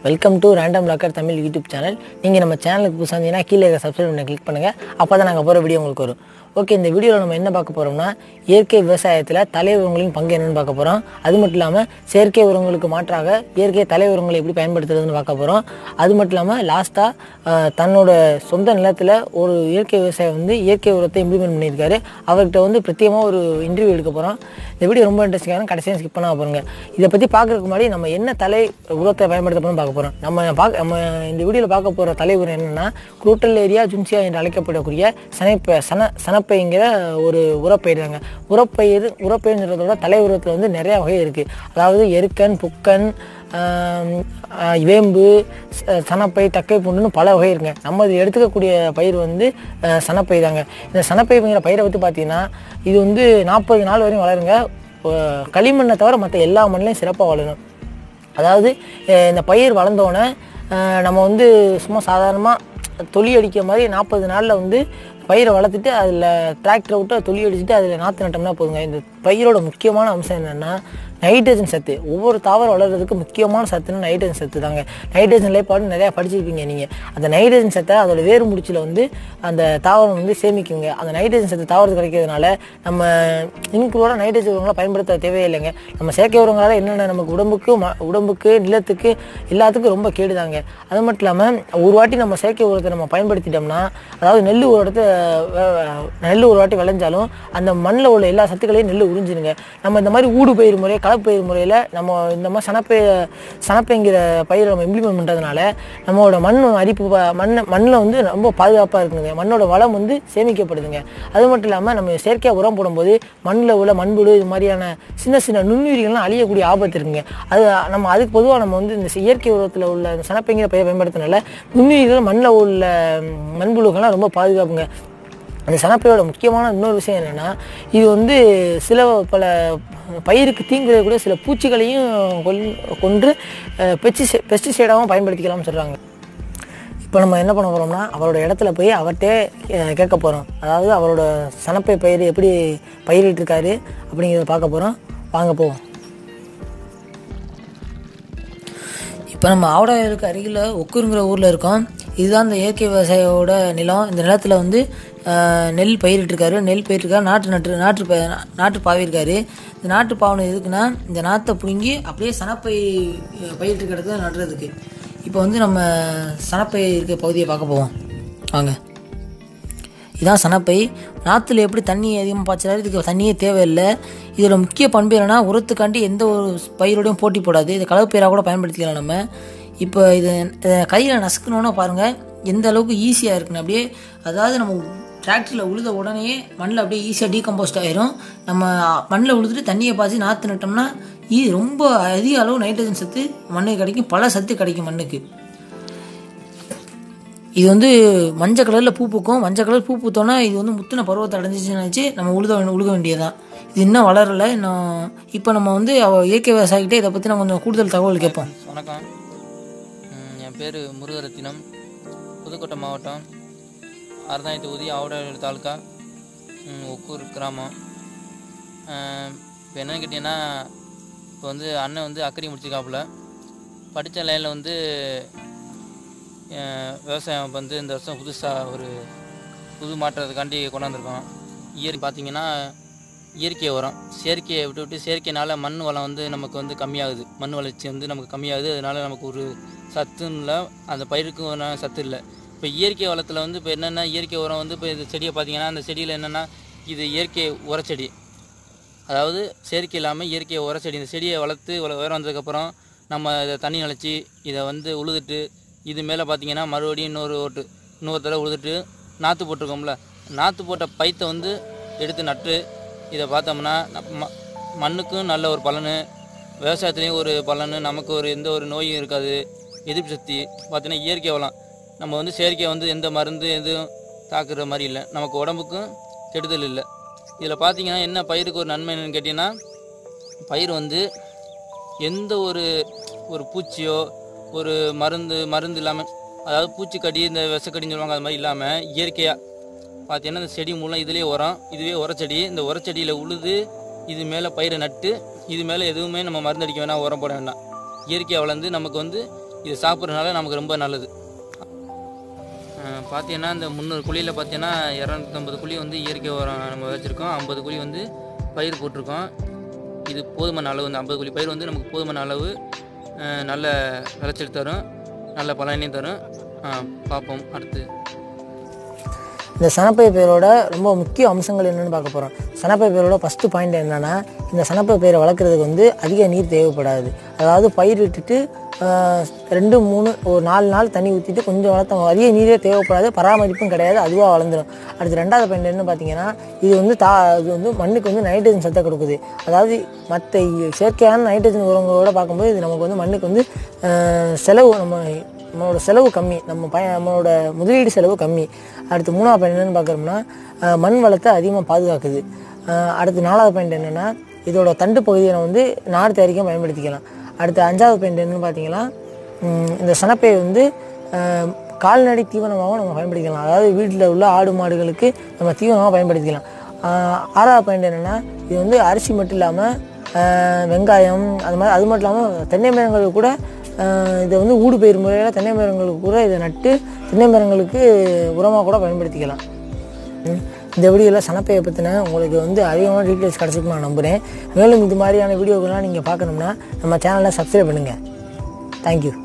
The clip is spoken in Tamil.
Welcome to random locker Tamil YouTube channel நீங்கள் நம்ம சேனலுக்கு புதுசாக இருந்தீங்கன்னா கீழே இருக்க சப்ஸ்கிரைப் பண்ண கிளிக் பண்ணுங்கள் அப்போ தான் நாங்கள் போகிற வீடியோ உங்களுக்கு வரும் ஓகே இந்த வீடியோவில் நம்ம என்ன பார்க்க போகிறோம்னா இயற்கை விவசாயத்தில் தலை உரங்களின் பங்கு என்னன்னு பார்க்க போகிறோம் அது மட்டும் இல்லாமல் செயற்கை உரங்களுக்கு மாற்றாக இயற்கை தலை உரங்களை எப்படி பயன்படுத்துறதுன்னு பார்க்க போகிறோம் அது மட்டும் இல்லாமல் லாஸ்ட்டாக தன்னோட சொந்த நிலத்தில் ஒரு இயற்கை விவசாயம் வந்து இயற்கை உரத்தை இம்ப்ளிமெண்ட் பண்ணியிருக்காரு அவர்கிட்ட வந்து பிரத்யேகமாக ஒரு இன்டர்வியூ எடுக்க போகிறோம் இந்த வீடியோ ரொம்ப இன்ட்ரெஸ்டிங்காக கடைசியாக ஸ்கிப் பண்ணாம பாருங்க இதை பற்றி பார்க்கறதுக்கு முன்னாடி நம்ம என்ன தலை உரத்தை பயன்படுத்த போகிறோம் பார்க்க போகிறோம் நம்ம பார்க்க நம்ம இந்த வீடியோவில் பார்க்க போகிற தலை உரம் என்னென்னா குரூட்டல் ஏரியா ஜுன்சியா என்று அழைக்கப்படக்கூடிய சனைப்ப சன சனப்பைங்கிற ஒரு உரப்பயிர் தாங்க உரப்பயிர் உரப்பயிர்ன்றதோட தலை உரத்தில் வந்து நிறையா வகை இருக்குது அதாவது எருக்கன் புக்கன் ஆம், ஆ, வேம்பு ச- சனப்பை தக்கை பூண்டுன்னு பல வகை இருக்குங்க நம்ம இது எடுத்துக்கக்கூடிய பயிர் வந்து ஆ, சனப்பை தாங்க இந்த சனப்பைங்கிற பயிரை வந்து பார்த்தீங்கன்னா இது வந்து நாற்பது நாள் வரையும் வளருங்க ஆ, களிமண்ணை தவிர மற்ற எல்லா மண்ணிலையும் சிறப்பாக வளரும் அதாவது அஹ் இந்த பயிர் வளர்ந்தோடனே அஹ் நம்ம வந்து சும்மா சாதாரணமாக தொலி அடிக்கிற மாதிரி நாற்பது நாளில் வந்து பயிரை வளர்த்துட்டு அதில் டிராக்டரை விட்டு தொலி அடிச்சுட்டு அதில் நாற்று நட்டோம்னா போதுங்க இந்த பயிரோட முக்கியமான அம்சம் என்னென்னா நைட்ரஜன் சத்து ஒவ்வொரு தாவரம் வளர்கிறதுக்கு முக்கியமான சத்துன்னு நைட்ரஜன் சத்து தாங்க நைட்ரஜன் நிலைப்பாடு நிறையா படிச்சிருப்பீங்க நீங்கள் அந்த நைட்ரஜன் சத்தை அதோட வேறு முடிச்சில் வந்து அந்த தாவரம் வந்து சேமிக்குங்க அந்த நைட்ரஜன் சத்து தாவரத்துக்கு கிடைக்கிறதுனால நம்ம இன்க்ளூட நைட்ரஜன் உரங்களை பயன்படுத்த தேவையில்லைங்க நம்ம செயற்கை உரங்களால் என்னென்ன நமக்கு உடம்புக்கு ம- உடம்புக்கு நிலத்துக்கு எல்லாத்துக்கும் ரொம்ப கேடுதாங்க அது மட்டும் இல்லாமல் ஒரு வாட்டி நம்ம செயற்கை உரத்தை நம்ம பயன்படுத்திட்டோம்னா அதாவது நெல் ஒரு இடத்த அஹ், நெல் ஒரு வாட்டி விளைஞ்சாலும் அந்த மண்ணில் உள்ள எல்லா சத்துக்களையும் நெல் உறிஞ்சிருங்க நம்ம இந்த மாதிரி ஊடு பயிர் முறை கலப்பயிர் முறையில் நம்ம இந்த மாதிரி சனப்பை சனப்பைங்கிற பயிரை நம்ம இம்ப்ளிமெண்ட் பண்ணுறதுனால நம்மளோட மண் அரிப்பு ப- மண் மண்ணில் வந்து ரொம்ப பாதுகாப்பாக இருக்குங்க மண்ணோட வளம் வந்து சேமிக்கப்படுதுங்க அது மட்டும் இல்லாமல் நம்ம செயற்கையாக உரம் போடும்போது மண்ணில் உள்ள மண்புழு இது மாதிரியான சின்ன சின்ன நுண்ணுயிரிகள்லாம் அழியக்கூடிய ஆபத்து இருக்குங்க அது நம்ம அதுக்கு பொதுவாக நம்ம வந்து இந்த இயற்கை உரத்தில் உள்ள இந்த சனப்பைங்கிற பயிரை பயன்படுத்தினால நுண்ணுயிர்கள் மண்ணில் உள்ள ம், மண்புழுக்கள்லாம் ரொம்ப பாதுகாப்புங்க அந்த சனப்பையோட முக்கியமான இன்னொரு விஷயம் என்னென்னா இது வந்து சில பல பயிருக்கு தீங்கு விளையக்கூடிய சில பூச்சிகளையும் கொல் கொன்று பெஸ்டிசை பெஸ்டிசைடாகவும் பயன்படுத்திக்கலாம்னு சொல்கிறாங்க இப்போ நம்ம என்ன பண்ண போகிறோம்னா அவரோட இடத்துல போய் அவர்கிட்டே அஹ், கேட்க போகிறோம் அதாவது அவரோட சனப்பை பயிர் எப்படி பயிரிட்டிருக்காரு அப்படிங்கிறத பார்க்க போகிறோம் வாங்க போவோம் இப்போ நம்ம ஆவடாயிருக்கு அருகில் ஒக்கூருங்கிற ஊரில் இருக்கோம் இதுதான் இந்த இயற்கை விவசாயியோட நிலம் இந்த நிலத்தில் வந்து ஆஹ், நெல் பயிரிட்டிருக்காரு நெல் பயிரிட்டிருக்காரு நாட்டு நட்டு நாட்டு ப நாட்டு பாவிருக்காரு இந்த நாட்டு பாவனை எதுக்குன்னா இந்த நாற்றை பிடுங்கி அப்படியே சனப்பை அஹ், பயிரிட்டிருக்க இடத்துல நடுறதுக்கு இப்போ வந்து நம்ம சனப்பை இருக்க பகுதியை பார்க்க போவோம் வாங்க இதான் சனப்பை நாற்றுல எப்படி தண்ணி அதிகமாக பாய்ச்சலாரு இதுக்கு தண்ணியே தேவையில்லை இதோட முக்கிய பண்பு என்னன்னா உரத்துக்காண்டி எந்த ஒரு பயிரோடையும் போட்டி போடாது இது கலவு பயிராக கூட பயன்படுத்திக்கலாம் நம்ம இப்போ இது இதை கையில் நசுக்கணுன்னா பாருங்கள் எந்த அளவுக்கு ஈஸியாக இருக்குன்னு அப்படியே அதாவது நம்ம டிராக்டரில் உழுத உடனே மண்ணில் அப்படியே ஈஸியாக டீகம்போஸ்ட் ஆயிரும் நம்ம மண்ணில் உழுதுட்டு தண்ணியை பாய்ச்சி நாற்று நட்டோம்னா இது ரொம்ப அதிக அளவு நைட்ரஜன் சத்து மண்ணுக்கு கிடைக்கும் பல சத்து கிடைக்கும் மண்ணுக்கு இது வந்து மஞ்சள் கலரில் பூ பூக்கும் மஞ்சள் கலர் பூ பூத்தோன்னா இது வந்து முத்தின பருவத்தை அடைஞ்சிச்சுன்னு வச்சு நம்ம உழுத உழுக வேண்டியதுதான் இது இன்னும் வளரலை இன்னும் இப்போ நம்ம வந்து அவ இயற்கை விவசாயிகிட்டே இதை பற்றி நம்ம கொஞ்சம் கூடுதல் தகவல் கேட்போம் வணக்கம் ம், என் பேர் முருகரத்தினம் புதுக்கோட்டை மாவட்டம் அறந்தாய் தொகுதி ஆவடாவில் தாலுக்கா ம், ஒக்கூர் கிராமம் இப்போ என்னன்னு கேட்டிங்கன்னா இப்போ வந்து அண்ணன் வந்து அக்கறை முடிச்சிருக்காப்புல படித்த லைனில் வந்து அஹ், விவசாயம் வந்து இந்த வருஷம் புதுசாக ஒரு புது மாற்றத்துக்காண்டி கொண்டாந்துருக்கோம் இயற்கை பார்த்தீங்கன்னா இயற்கை உரம் செயற்கையை விட்டு விட்டு செயற்கைனால மண் வளம் வந்து நமக்கு வந்து கம்மியாகுது மண் வளர்ச்சி வந்து நமக்கு கம்மியாகுது அதனால நமக்கு ஒரு சத்தும் இல்லை அந்த பயிருக்கும் ஒரு சத்து இல்லை இப்போ இயற்கை வளத்தில் வந்து இப்போ என்னென்ன இயற்கை உரம் வந்து இப்போ இந்த செடியை பார்த்தீங்கன்னா அந்த செடியில் என்னென்னா இது இயற்கை உரச்செடி அதாவது செயற்கை இல்லாமல் இயற்கை உரச்செடி இந்த செடியை வளர்த்து இவ்வளோ உயரம் வந்ததுக்கப்புறம் நம்ம இதை தண்ணி நினச்சி இதை வந்து உழுதுட்டு இது மேலே பார்த்தீங்கன்னா மறுபடியும் இன்னொரு ஓட்டு இன்னொரு தடவை உழுதுட்டு நாற்று போட்டிருக்கோம்ல நாற்று போட்ட பைத்தை வந்து எடுத்து நட்டு இதை பார்த்தோம்னா நம்ம ம- மண்ணுக்கும் நல்ல ஒரு பலன் விவசாயத்துலேயும் ஒரு பலன் நமக்கு ஒரு எந்த ஒரு நோயும் இருக்காது எதிர்ப்பு சக்தி பார்த்தீங்கன்னா இயற்கை வளம் நம்ம வந்து செயற்கை வந்து எந்த மருந்து எதுவும் தாக்குற மாதிரி இல்லை நமக்கு உடம்புக்கும் கெடுதல் இல்லை இதில் பார்த்தீங்கன்னா என்ன பயிருக்கு ஒரு நன்மை என்னன்னு கேட்டிங்கன்னா பயிர் வந்து எந்த ஒரு ஒரு பூச்சியோ ஒரு மருந்து மருந்து இல்லாமல் அதாவது பூச்சிக்கடி இந்த விஷக்கடின்னு சொல்லுவாங்க அது மாதிரி இல்லாமல் இயற்கையாக பார்த்தீங்கன்னா இந்த செடி மூலம் இதுலேயே உரம் இதுவே உரச்செடி இந்த உரச்செடியில் உழுது இது மேலே பயிரை நட்டு இது மேலே எதுவுமே நம்ம மருந்து அடிக்க வேணாம் உரம் போட வேண்டாம் இயற்கையாக வளர்ந்து நமக்கு வந்து இது சாப்பிட்றதுனால நமக்கு ரொம்ப நல்லது பார்த்தீங்கன்னா இந்த முந்நூறு குழியில் பார்த்தீங்கன்னா இரநூத்தம்பது குழி வந்து இயற்கை உரம் நம்ம வச்சுருக்கோம் ஐம்பது குழி வந்து பயிர் போட்டிருக்கோம் இது போதுமான அளவு இந்த ஐம்பது குழி பயிர் வந்து நமக்கு போதுமான அளவு அஹ், நல்ல விளைச்சல் தரும் நல்ல பலனையும் தரும் அஹ், பார்ப்போம் அடுத்து இந்த சனப்பை பயிரோட ரொம்ப முக்கிய அம்சங்கள் என்னென்னு பார்க்க போகிறோம் சனப்பை பயிரோட ஃபஸ்ட்டு பாயிண்ட் என்னென்னா இந்த சனப்பை பயிரை வளர்க்குறதுக்கு வந்து அதிக நீர் தேவைப்படாது அதாவது பயிர் விட்டுட்டு ஆஹ், ரெண்டு மூணு ஒரு நாலு நாள் தண்ணி ஊற்றிட்டு கொஞ்சம் வளர்த்தோம் அதிக நீரே தேவைப்படாது பராமரிப்பும் கிடையாது அதுவாக வளர்ந்துடும் அடுத்து ரெண்டாவது பாயிண்ட் என்ன பார்த்தீங்கன்னா இது வந்து தா இது வந்து மண்ணுக்கு வந்து நைட்ரஜன் சத்தை கொடுக்குது அதாவது மற்ற செயற்கையான நைட்ரஜன் உரங்களோட பார்க்கும்போது இது நமக்கு வந்து மண்ணுக்கு வந்து ஆஹ், செலவு நம்ம நம்மளோட செலவு கம்மி நம்ம பய நம்மளோட முதலீடு செலவு கம்மி அடுத்து மூணாவது பாயிண்ட் என்னென்னு பார்க்குறோம்னா அஹ், மண் வளத்தை அதிகமாக பாதுகாக்குது அஹ், அடுத்து நாலாவது பாயிண்ட் என்னென்னா இதோட தண்டு பகுதியை நம்ம வந்து நார் தயாரிக்க பயன்படுத்திக்கலாம் அடுத்து அஞ்சாவது பாயிண்ட் என்னென்னு பார்த்தீங்கன்னா ம், இந்த சனப்பை வந்து அஹ், கால்நடை தீவனமாகவும் நம்ம பயன்படுத்திக்கலாம் அதாவது வீட்டில் உள்ள ஆடு மாடுகளுக்கு நம்ம தீவனமாக பயன்படுத்திக்கலாம் அஹ், ஆறாவது பாயிண்ட் என்னென்னா இது வந்து அரிசி மட்டும் இல்லாமல் வெங்காயம் அது மாதிரி அது மட்டும் இல்லாமல் தென்னை மரங்களுக்கு கூட ஆஹ் இதை வந்து ஊடு பயிர் முறையில் தென்னை மரங்களுக்கு கூட இதை நட்டு தென்னை மரங்களுக்கு உரமாக கூட பயன்படுத்திக்கலாம் ம். இந்த வீடியோவில் சனப்பையை பற்றின உங்களுக்கு வந்து அதிகமான டீட்டெயில்ஸ் கிடச்சிருக்கு நான் நம்புகிறேன் மேலும் இது மாதிரியான வீடியோக்கெல்லாம் நீங்கள் பார்க்கணும்னா நம்ம சேனலை சப்ஸ்கிரைப் பண்ணுங்கள் தேங்க்யூ